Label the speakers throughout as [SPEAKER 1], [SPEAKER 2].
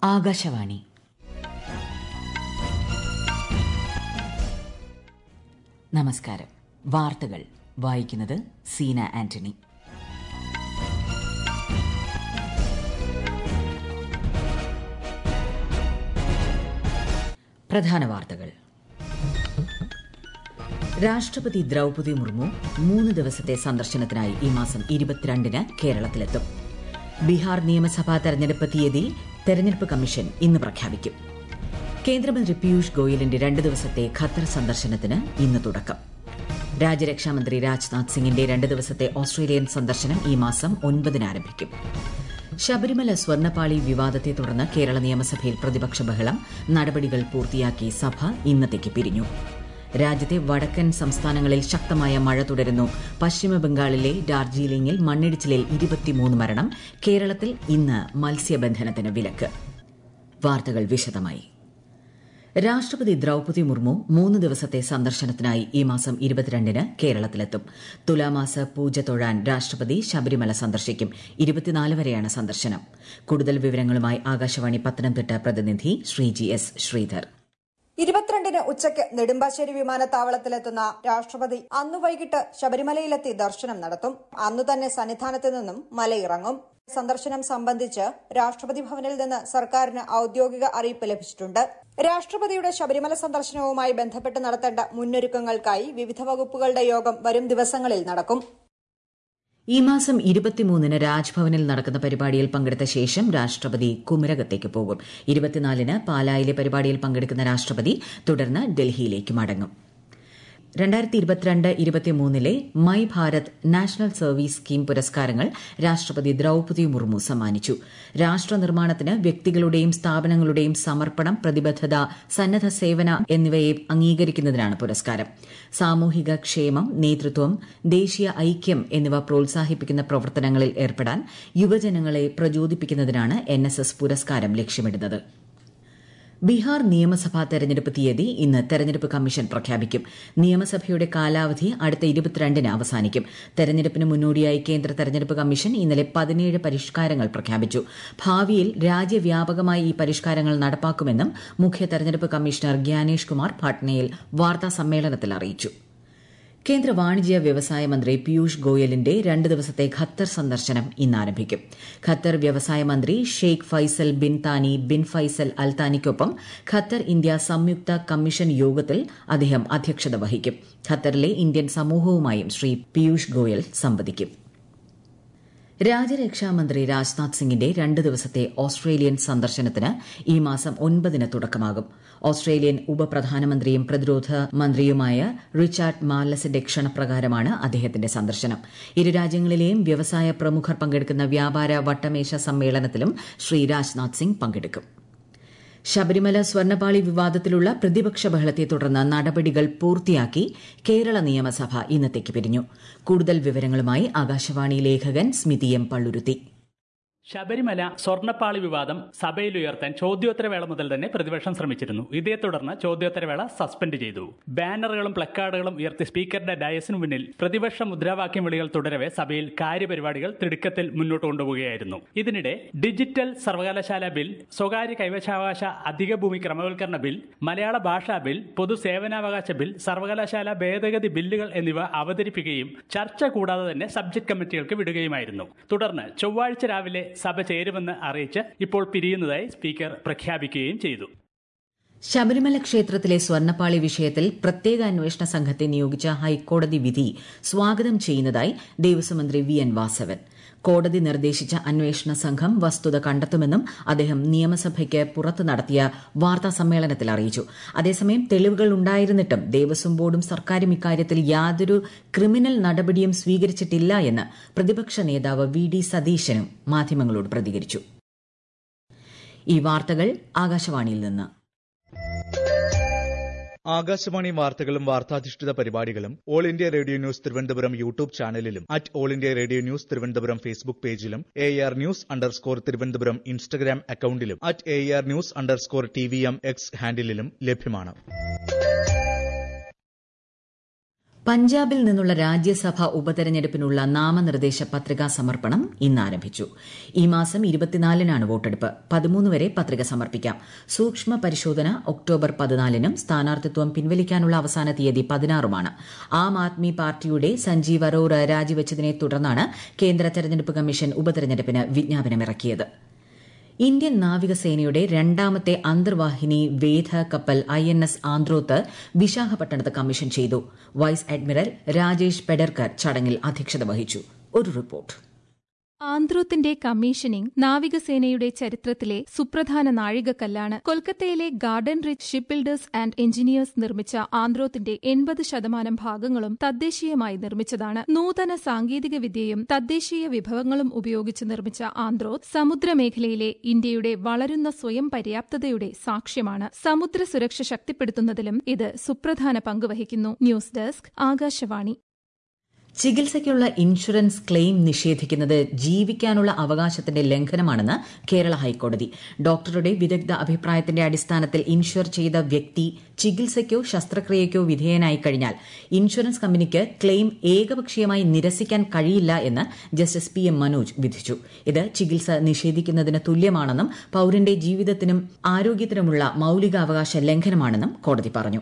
[SPEAKER 1] ആകാശവാണി നമസ്കാരം വാർത്തകൾ വായിക്കുന്നത് സീന ആന്റണി പ്രധാന വാർത്തകൾ രാഷ്ട്രപതി ദ്രൌപതി മുർമു മൂന്ന് ദിവസത്തെ സന്ദർശനത്തിനായി ഈ മാസം ഇരുപത്തിരണ്ടിന് കേരളത്തിലെത്തും ബീഹാർ നിയമസഭാ തെരഞ്ഞെടുപ്പ് തീയതി തെരഞ്ഞെടുപ്പ് കമ്മീഷൻ ഇന്ന് പ്രഖ്യാപിക്കും കേന്ദ്രമന്ത്രി പീയൂഷ് ഗോയലിന്റെ രണ്ട് ദിവസത്തെ ഖത്തർ സന്ദർശനത്തിന് ഇന്ന് തുടക്കം രാജ്യരക്ഷാമന്ത്രി രാജ്നാഥ് സിംഗിന്റെ രണ്ട് ദിവസത്തെ ഓസ്ട്രേലിയൻ സന്ദർശനം ഈ മാസം ഒൻപതിന് ആരംഭിക്കും ശബരിമല സ്വർണ്ണപ്പാളി വിവാദത്തെ തുടർന്ന് കേരള നിയമസഭയിൽ പ്രതിപക്ഷ ബഹളം നടപടികൾ പൂർത്തിയാക്കി സഭ ഇന്നത്തേക്ക് പിരിഞ്ഞു രാജ്യത്തെ വടക്കൻ സംസ്ഥാനങ്ങളിൽ ശക്തമായ മഴ തുടരുന്നു പശ്ചിമബംഗാളിലെ ഡാർജിലിംഗിൽ മണ്ണിടിച്ചിലിൽ ഇരുപത്തിമൂന്ന് മരണം കേരളത്തിൽ ഇന്ന് മത്സ്യബന്ധനത്തിന് വിലക്ക് വാർത്തകൾ വിശദമായി രാഷ്ട്രപതി ദ്രൌപതി മുർമു മൂന്ന് ദിവസത്തെ സന്ദർശനത്തിനായി ഈ മാസം ഇരുപത്തിരണ്ടിന് കേരളത്തിലെത്തും തുലാമാസ പൂജ തൊഴാൻ രാഷ്ട്രപതി ശബരിമല സന്ദർശിക്കും ഇരുപത്തിനാല് വരെയാണ് സന്ദർശനം കൂടുതൽ വിവരങ്ങളുമായി ആകാശവാണി പത്തനംതിട്ട പ്രതിനിധി ശ്രീജി എസ് ശ്രീധർ
[SPEAKER 2] ഇരുപത്തിരണ്ടിന് ഉച്ചയ്ക്ക് നെടുമ്പാശ്ശേരി വിമാനത്താവളത്തിലെത്തുന്ന രാഷ്ട്രപതി അന്നു വൈകിട്ട് ശബരിമലയിലെത്തി ദർശനം നടത്തും അന്നു തന്നെ സന്നിധാനത്ത് നിന്നും മലയിറങ്ങും സന്ദർശനം സംബന്ധിച്ച് രാഷ്ട്രപതി ഭവനിൽ നിന്ന് സർക്കാരിന് ഔദ്യോഗിക അറിയിപ്പ് ലഭിച്ചിട്ടുണ്ട് രാഷ്ട്രപതിയുടെ ശബരിമല സന്ദർശനവുമായി ബന്ധപ്പെട്ട് നടത്തേണ്ട മുന്നൊരുക്കങ്ങൾക്കായി വിവിധ വകുപ്പുകളുടെ യോഗം വരും ദിവസങ്ങളിൽ നടക്കും
[SPEAKER 1] ഈ മാസം ഇരുപത്തിമൂന്നിന് രാജ്ഭവനിൽ നടക്കുന്ന പരിപാടിയിൽ പങ്കെടുത്ത ശേഷം രാഷ്ട്രപതി കുമരകത്തേക്ക് പോകും ഇരുപത്തിനാലിന് പാലായിലെ പരിപാടിയിൽ പങ്കെടുക്കുന്ന രാഷ്ട്രപതി തുടർന്ന് ഡൽഹിയിലേക്ക് മടങ്ങും രണ്ടായിരത്തി ഇരുപത്തിരണ്ട് ഇരുപത്തിമൂന്നിലെ My Bharat national service scheme പുരസ്കാരങ്ങൾ രാഷ്ട്രപതി ദ്രൌപതി മുർമു സമ്മാനിച്ചു രാഷ്ട്ര നിർമ്മാണത്തിന് വ്യക്തികളുടെയും സ്ഥാപനങ്ങളുടെയും സമർപ്പണം പ്രതിബദ്ധത സന്നദ്ധ സേവന എന്നിവയെ അംഗീകരിക്കുന്നതിനാണ് പുരസ്കാരം സാമൂഹിക ക്ഷേമം നേതൃത്വം ദേശീയ ഐക്യം എന്നിവ പ്രോത്സാഹിപ്പിക്കുന്ന പ്രവർത്തനങ്ങളിൽ ഏർപ്പെടാൻ യുവജനങ്ങളെ പ്രചോദിപ്പിക്കുന്നതിനാണ് എൻ പുരസ്കാരം ലക്ഷ്യമിടുന്നത് ബീഹാർ നിയമസഭാ തെരഞ്ഞെടുപ്പ് തീയതി ഇന്ന് തെരഞ്ഞെടുപ്പ് കമ്മീഷൻ പ്രഖ്യാപിക്കും നിയമസഭയുടെ കാലാവധി അടുത്ത ഇരുപത്തിരണ്ടിന് അവസാനിക്കും തെരഞ്ഞെടുപ്പിന് മുന്നോടിയായി കേന്ദ്ര തെരഞ്ഞെടുപ്പ് കമ്മീഷൻ ഇന്നലെ പതിനേഴ് പരിഷ്കാരങ്ങൾ പ്രഖ്യാപിച്ചു ഭാവിയിൽ രാജ്യവ്യാപകമായി ഈ പരിഷ്കാരങ്ങൾ നടപ്പാക്കുമെന്നും മുഖ്യ തെരഞ്ഞെടുപ്പ് കമ്മീഷണർ ഗ്യാനേഷ് കുമാർ പാട്നയിൽ വാർത്താ സമ്മേളനത്തിൽ അറിയിച്ചു കേന്ദ്ര വാണിജ്യ വ്യവസായ മന്ത്രി പീയൂഷ് ഗോയലിന്റെ രണ്ട് ദിവസത്തെ ഖത്തർ സന്ദർശനം ഇന്ന് ആരംഭിക്കും ഖത്തർ വ്യവസായ മന്ത്രി Sheikh Faisal bin Thani bin Faisal Al താനിക്കൊപ്പം ഖത്തർ ഇന്ത്യ സംയുക്ത കമ്മീഷൻ യോഗത്തിൽ അദ്ദേഹം അധ്യക്ഷത വഹിക്കും ഖത്തറിലെ ഇന്ത്യൻ സമൂഹവുമായും ശ്രീ പീയൂഷ് ഗോയൽ സംവദിക്കും രാജ്യരക്ഷാമന്ത്രി രാജ്നാഥ് സിംഗിന്റെ രണ്ട് ദിവസത്തെ ഓസ്ട്രേലിയൻ സന്ദർശനത്തിന് ഈ മാസം ഒൻപതിന് തുടക്കമാകും ഓസ്ട്രേലിയൻ ഉപപ്രധാനമന്ത്രിയും പ്രതിരോധ മന്ത്രിയുമായ റിച്ചാർഡ് മാർലസിന്റെ ക്ഷണപ്രകാരമാണ് അദ്ദേഹത്തിന്റെ സന്ദർശനം ഇരു രാജ്യങ്ങളിലെയും വ്യവസായ പ്രമുഖർ പങ്കെടുക്കുന്ന വ്യാപാര വട്ടമേശ സമ്മേളനത്തിലും ശ്രീ രാജ്നാഥ് സിംഗ് പങ്കെടുക്കും ശബരിമല സ്വർണ്ണപ്പാളി വിവാദത്തിലുള്ള പ്രതിപക്ഷ ബഹളത്തെ തുടർന്ന് നടപടികൾ പൂർത്തിയാക്കി കേരള നിയമസഭ ഇന്നത്തേക്ക് പിരിഞ്ഞു കൂടുതൽ വിവരങ്ങളുമായി ആകാശവാണി ലേഖകൻ സ്മിതി എം പള്ളുരുത്തി
[SPEAKER 3] ശബരിമല സ്വർണ്ണപ്പാളി വിവാദം സഭയിലുയർത്താൻ ചോദ്യോത്തരവേള മുതൽ തന്നെ പ്രതിപക്ഷം ശ്രമിച്ചിരുന്നു ഇതേ തുടർന്ന് ചോദ്യോത്തരവേള സസ്പെൻഡ് ചെയ്തു ബാനറുകളും പ്ലക്കാർഡുകളും ഉയർത്തി സ്പീക്കറുടെ ഡയസിനു മുന്നിൽ പ്രതിപക്ഷ മുദ്രാവാക്യം വിളികൾ തുടരവെ സഭയിൽ കാര്യപരിപാടികൾ തിടുക്കത്തിൽ മുന്നോട്ട് കൊണ്ടുപോവുകയായിരുന്നു ഇതിനിടെ ഡിജിറ്റൽ സർവകലാശാല ബിൽ സ്വകാര്യ കൈവശാവകാശ അധിക ഭൂമി ക്രമവൽക്കരണ ബിൽ മലയാള ഭാഷാ ബിൽ പൊതുസേവനാവകാശ ബിൽ സർവകലാശാല ഭേദഗതി ബില്ലുകൾ എന്നിവ അവതരിപ്പിക്കുകയും ചർച്ച കൂടാതെ തന്നെ സബ്ജക്ട് കമ്മിറ്റികൾക്ക് വിടുകയുമായിരുന്നു തുടർന്ന് ചൊവ്വാഴ്ച രാവിലെ സഭ ചേരുമെന്ന് അറിയിച്ച് ഇപ്പോൾ പിരിയുന്നതായി സ്പീക്കർ പ്രഖ്യാപിക്കുകയും ചെയ്തു
[SPEAKER 1] ശബരിമല ക്ഷേത്രത്തിലെ സ്വർണ്ണപ്പാളി വിഷയത്തിൽ പ്രത്യേക അന്വേഷണ സംഘത്തെ നിയോഗിച്ച ഹൈക്കോടതി വിധി സ്വാഗതം ചെയ്യുന്നതായി ദേവസ്വം മന്ത്രി വി എൻ വാസവൻ കോടതി നിർദ്ദേശിച്ച അന്വേഷണ സംഘം വസ്തുത കണ്ടെത്തുമെന്നും അദ്ദേഹം നിയമസഭയ്ക്ക് പുറത്ത് നടത്തിയ വാർത്താ സമ്മേളനത്തിൽ അറിയിച്ചു അതേസമയം തെളിവുകൾ ഉണ്ടായിരുന്നിട്ടും ദേവസ്വം ബോർഡും സർക്കാരും ഇക്കാര്യത്തിൽ യാതൊരു ക്രിമിനൽ നടപടിയും സ്വീകരിച്ചിട്ടില്ല എന്ന് പ്രതിപക്ഷ നേതാവ് വി ഡി സതീശനും മാധ്യമങ്ങളോട് പ്രതികരിച്ചു ഈ വാർത്തകൾ ആകാശവാണിയിൽ നിന്ന്
[SPEAKER 4] ആകാശവാണി വാർത്തകളും വാർത്താധിഷ്ഠിത പരിപാടികളും All India Radio news Thiruvananthapuram YouTube ചാനലിലും at All India Radio news Thiruvananthapuram Facebook പേജിലും A R news underscore Thiruvananthapuram Instagram അക്കൌണ്ടിലും at A R news underscore T V M X ഹാൻഡിലും ലഭ്യമാണ്
[SPEAKER 1] പഞ്ചാബിൽ നിന്നുള്ള രാജ്യസഭാ ഉപതെരഞ്ഞെടുപ്പിനുള്ള നാമനിർദ്ദേശ പത്രികാ സമർപ്പണം ഇന്ന് ആരംഭിച്ചു ഈ മാസം ഇരുപത്തിനാലിനാണ് വോട്ടെടുപ്പ് പതിമൂന്ന് വരെ പത്രിക സമർപ്പിക്കാം സൂക്ഷ്മ പരിശോധന ഒക്ടോബർ പതിനാലിനും സ്ഥാനാർത്ഥിത്വം പിൻവലിക്കാനുള്ള അവസാന തീയതി പതിനാറുമാണ് ആം ആദ്മി പാർട്ടിയുടെ സഞ്ജീവ് അറോറ രാജിവച്ചതിനെ തുടർന്നാണ് കേന്ദ്ര തെരഞ്ഞെടുപ്പ് കമ്മീഷൻ ഉപതെരഞ്ഞെടുപ്പിന് വിജ്ഞാപനമിറക്കിയത് ഇന്ത്യൻ നാവികസേനയുടെ രണ്ടാമത്തെ അന്തർവാഹിനി വേധ കപ്പൽ ഐ എൻ എസ് ആന്ത്രോത്ത് വിശാഖപട്ടണത്ത് കമ്മീഷൻ ചെയ്തു വൈസ് അഡ്മിറൽ രാജേഷ് പെഡർക്കർ ചടങ്ങിൽ അധ്യക്ഷത വഹിച്ചു ഒരു റിപ്പോർട്ട്
[SPEAKER 5] ആന്ത്രോത്തിന്റെ കമ്മീഷനിംഗ് നാവികസേനയുടെ ചരിത്രത്തിലെ സുപ്രധാന നാഴികക്കല്ലാണ് കൊൽക്കത്തയിലെ Garden Reach ship builders and engineers നിർമ്മിച്ച ആന്ത്രോത്തിന്റെ എൺപത് ശതമാനം ഭാഗങ്ങളും തദ്ദേശീയമായി നിർമ്മിച്ചതാണ് നൂതന സാങ്കേതിക വിദ്യയും തദ്ദേശീയ വിഭവങ്ങളും ഉപയോഗിച്ച് നിർമ്മിച്ച ആന്ത്രോത്ത് സമുദ്രമേഖലയിലെ ഇന്ത്യയുടെ വളരുന്ന സ്വയം പര്യാപ്തതയുടെ സാക്ഷ്യമാണ് സമുദ്ര സുരക്ഷ ശക്തിപ്പെടുത്തുന്നതിലും ഇത് സുപ്രധാന പങ്കുവഹിക്കുന്നു ന്യൂസ് ഡെസ്ക് ആകാശവാണി
[SPEAKER 1] ചികിത്സയ്ക്കുള്ള ഇൻഷുറൻസ് ക്ലെയിം നിഷേധിക്കുന്നത് ജീവിക്കാനുള്ള അവകാശത്തിന്റെ ലംഘനമാണെന്ന് കേരള ഹൈക്കോടതി ഡോക്ടറുടെ വിദഗ്ധ അഭിപ്രായത്തിന്റെ അടിസ്ഥാനത്തിൽ ഇൻഷുർ ചെയ്ത വ്യക്തി ചികിത്സയ്ക്കോ ശസ്ത്രക്രിയയ്ക്കോ വിധേയനായി കഴിഞ്ഞാൽ ഇൻഷുറൻസ് കമ്പനിക്ക് ക്ലെയിം ഏകപക്ഷീയമായി നിരസിക്കാൻ കഴിയില്ല എന്ന് ജസ്റ്റിസ് പി എം മനോജ് വിധിച്ചു ഇത് ചികിത്സ നിഷേധിക്കുന്നതിന് തുല്യമാണെന്നും പൌരന്റെ ജീവിതത്തിനും ആരോഗ്യത്തിനുമുള്ള മൌലികാവകാശ ലംഘനമാണെന്നും കോടതി പറഞ്ഞു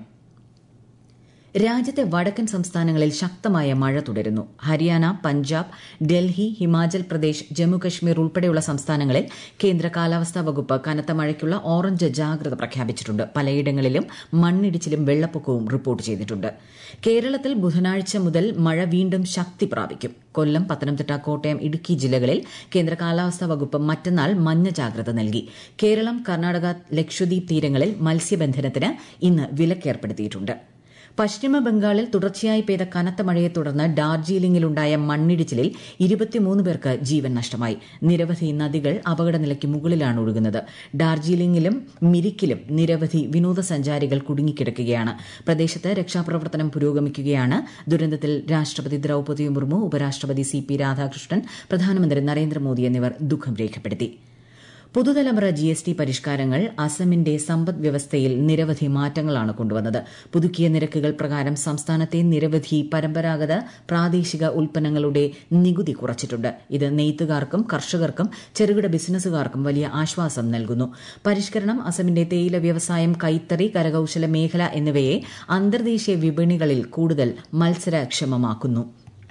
[SPEAKER 1] രാജ്യത്തെ വടക്കൻ സംസ്ഥാനങ്ങളിൽ ശക്തമായ മഴ തുടരുന്നു ഹരിയാന പഞ്ചാബ് ഡൽഹി ഹിമാചൽ പ്രദേശ് ജമ്മുകശ്മീർ ഉൾപ്പെടെയുള്ള സംസ്ഥാനങ്ങളിൽ കേന്ദ്ര കാലാവസ്ഥാ വകുപ്പ് കനത്ത മഴയ്ക്കുള്ള ഓറഞ്ച് ജാഗ്രത പ്രഖ്യാപിച്ചിട്ടുണ്ട് പലയിടങ്ങളിലും മണ്ണിടിച്ചിലും വെള്ളപ്പൊക്കവും റിപ്പോർട്ട് ചെയ്തിട്ടുണ്ട് കേരളത്തിൽ ബുധനാഴ്ച മുതൽ മഴ വീണ്ടും ശക്തി പ്രാപിക്കും കൊല്ലം പത്തനംതിട്ട കോട്ടയം ഇടുക്കി ജില്ലകളിൽ കേന്ദ്ര കാലാവസ്ഥാ വകുപ്പ് മറ്റന്നാൾ മഞ്ഞ ജാഗ്രത നൽകി കേരളം കർണാടക ലക്ഷദ്വീപ് തീരങ്ങളിൽ മത്സ്യബന്ധനത്തിന് ഇന്ന് വിലക്കേർപ്പെടുത്തിയിട്ടുണ്ട് പശ്ചിമ ബംഗാളിൽ തുടർച്ചയായി പെയ്ത കനത്ത മഴയെ തുടർന്ന് ഡാർജിലിംഗിലുണ്ടായ മണ്ണിടിച്ചിലിൽ ഇരുപത്തിമൂന്ന് പേർക്ക് ജീവൻ നഷ്ടമായി നിരവധി നദികൾ അപകടനിലയ്ക്ക് മുകളിലാണ് ഒഴുകുന്നത് ഡാർജിലിംഗിലും മിരിക്കിലും നിരവധി വിനോദസഞ്ചാരികൾ കുടുങ്ങിക്കിടക്കുകയാണ് പ്രദേശത്ത് രക്ഷാപ്രവർത്തനം പുരോഗമിക്കുകയാണ് ദുരന്തത്തിൽ രാഷ്ട്രപതി ദ്രൌപദി മുർമു ഉപരാഷ്ട്രപതി സി പി രാധാകൃഷ്ണൻ പ്രധാനമന്ത്രി നരേന്ദ്രമോദി എന്നിവർ ദുഃഖം രേഖപ്പെടുത്തി പുതുതലമുറ ജി എസ് ടി പരിഷ്കാരങ്ങൾ അസമിന്റെ സമ്പദ് വ്യവസ്ഥയിൽ നിരവധി മാറ്റങ്ങളാണ് കൊണ്ടുവന്നത് പുതുക്കിയ നിരക്കുകൾ പ്രകാരം സംസ്ഥാനത്തെ നിരവധി പരമ്പരാഗത പ്രാദേശിക ഉൽപ്പന്നങ്ങളുടെ നികുതി കുറച്ചിട്ടുണ്ട് ഇത് നെയ്ത്തുകാർക്കും കർഷകർക്കും ചെറുകിട ബിസിനസ്സുകാർക്കും വലിയ ആശ്വാസം നൽകുന്നു പരിഷ്കരണം അസമിന്റെ തേയില വ്യവസായം കൈത്തറി കരകൌശല മേഖല എന്നിവയെ അന്തർദേശീയ വിപണികളിൽ കൂടുതൽ മത്സരക്ഷമമാക്കുന്നു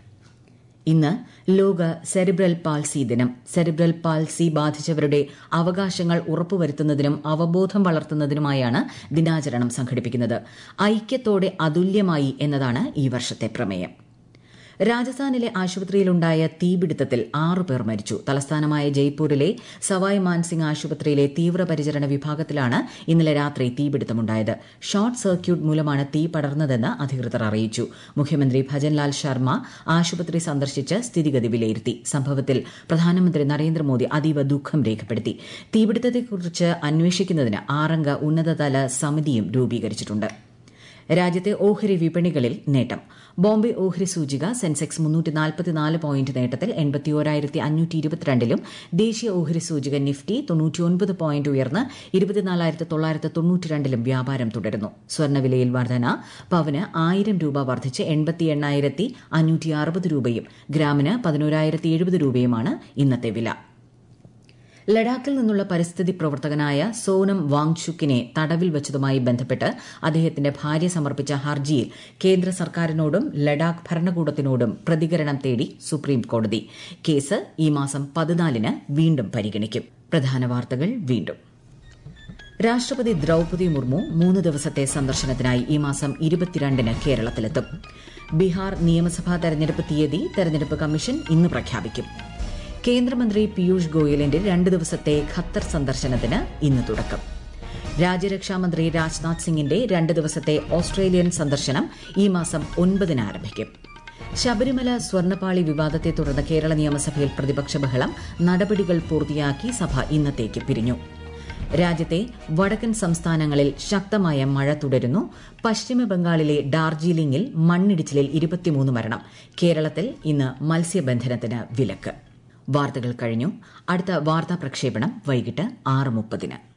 [SPEAKER 1] ഇന്ന് ലോക സെറിബ്രൽ പാൾസി ദിനം സെറിബ്രൽ പാൾസി ബാധിച്ചവരുടെ അവകാശങ്ങൾ ഉറപ്പുവരുത്തുന്നതിനും അവബോധം വളർത്തുന്നതിനുമായാണ് ദിനാചരണം സംഘടിപ്പിക്കുന്നത് ഐക്യത്തോടെ അതുല്യമായി എന്നതാണ് ഈ വർഷത്തെ പ്രമേയം രാജസ്ഥാനിലെ ആശുപത്രിയിലുണ്ടായ തീപിടുത്തത്തിൽ ആറു പേർ മരിച്ചു തലസ്ഥാനമായ ജയ്പൂരിലെ സവായ് മാൻസിംഗ് ആശുപത്രിയിലെ തീവ്രപരിചരണ വിഭാഗത്തിലാണ് ഇന്നലെ രാത്രി തീപിടുത്തമുണ്ടായത് ഷോർട്ട് സർക്യൂട്ട് മൂലമാണ് തീ പടർന്നതെന്ന് അധികൃതർ അറിയിച്ചു മുഖ്യമന്ത്രി ഭജൻലാൽ ശർമ്മ ആശുപത്രി സന്ദർശിച്ച് സ്ഥിതിഗതി വിലയിരുത്തി സംഭവത്തിൽ പ്രധാനമന്ത്രി നരേന്ദ്രമോദി അതീവ ദുഃഖം രേഖപ്പെടുത്തി തീപിടുത്തത്തെക്കുറിച്ച് അന്വേഷിക്കുന്നതിന് ആറംഗ ഉന്നതതല സമിതിയും രൂപീകരിച്ചിട്ടുണ്ട് രാജ്യത്തെ ഓഹരി വിപണികളിൽ നേട്ടം ബോംബെ ഓഹരി സൂചിക സെൻസെക്സ് മുന്നൂറ്റി നാൽപ്പത്തിനാല് പോയിന്റ് നേട്ടത്തിൽ എൺപത്തിയോരായിരത്തി അഞ്ഞൂറ്റി ഇരുപത്തിരണ്ടിലും ദേശീയ ഓഹരി സൂചിക നിഫ്റ്റി തൊണ്ണൂറ്റിയൊൻപത് പോയിന്റ് ഉയർന്ന് ഇരുപത്തിനാലായിരത്തി തൊള്ളായിരത്തി തൊണ്ണൂറ്റിരണ്ടിലും വ്യാപാരം തുടരുന്നു സ്വർണ്ണവിലയിൽ വർധന പവന് ആയിരം രൂപ വർദ്ധിച്ച് എൺപത്തി എണ്ണായിരത്തി അഞ്ഞൂറ്റി അറുപത് രൂപയും ഗ്രാമിന് പതിനോരായിരത്തി എഴുപത് രൂപയുമാണ് ഇന്നത്തെ വില ലഡാക്കിൽ നിന്നുള്ള പരിസ്ഥിതി പ്രവർത്തകനായ സോനം വാങ്ചുക്കിനെ തടവിൽ വച്ചതുമായി ബന്ധപ്പെട്ട് അദ്ദേഹത്തിന്റെ ഭാര്യ സമർപ്പിച്ച ഹർജിയിൽ കേന്ദ്ര സർക്കാരിനോടും ലഡാക്ക് ഭരണകൂടത്തിനോടും പ്രതികരണം തേടി സുപ്രീം കോടതി കേസ് ഈ മാസം പതിനാലിന് വീണ്ടും പരിഗണിക്കും പ്രധാന വാർത്തകൾ വീണ്ടും രാഷ്ട്രപതി ദ്രൌപദി മുർമു മൂന്ന് ദിവസത്തെ സന്ദർശനത്തിനായി ഈ മാസം ഇരുപത്തിരണ്ടിന് കേരളത്തിലെത്തും ബീഹാർ നിയമസഭാ തെരഞ്ഞെടുപ്പ് തീയതി തെരഞ്ഞെടുപ്പ് കമ്മീഷൻ ഇന്ന് പ്രഖ്യാപിക്കും കേന്ദ്രമന്ത്രി പീയൂഷ് ഗോയലിന്റെ രണ്ട് ദിവസത്തെ ഖത്തർ സന്ദർശനത്തിന് ഇന്ന് തുടക്കം രാജ്യരക്ഷാമന്ത്രി രാജ്നാഥ് സിംഗിന്റെ രണ്ട് ദിവസത്തെ ഓസ്ട്രേലിയൻ സന്ദർശനം ഈ മാസം ഒൻപതിന് ആരംഭിക്കും ശബരിമല സ്വർണ്ണപ്പാളി വിവാദത്തെ തുടർന്ന് കേരള നിയമസഭയിൽ പ്രതിപക്ഷ ബഹളം നടപടികൾ പൂർത്തിയാക്കി സഭ ഇന്നത്തേക്ക് പിരിഞ്ഞു രാജ്യത്തെ വടക്കൻ സംസ്ഥാനങ്ങളിൽ ശക്തമായ മഴ തുടരുന്നു പശ്ചിമ ബംഗാളിലെ ഡാർജിലിംഗിൽ മണ്ണിടിച്ചിലിൽ ഇരുപത്തിമൂന്ന് മരണം കേരളത്തിൽ ഇന്ന് മത്സ്യബന്ധനത്തിന് വിലക്ക് വാർത്തകൾ കഴിഞ്ഞു അടുത്ത വാർത്താ പ്രക്ഷേപണം വൈകിട്ട് ആറ് മുപ്പതിന്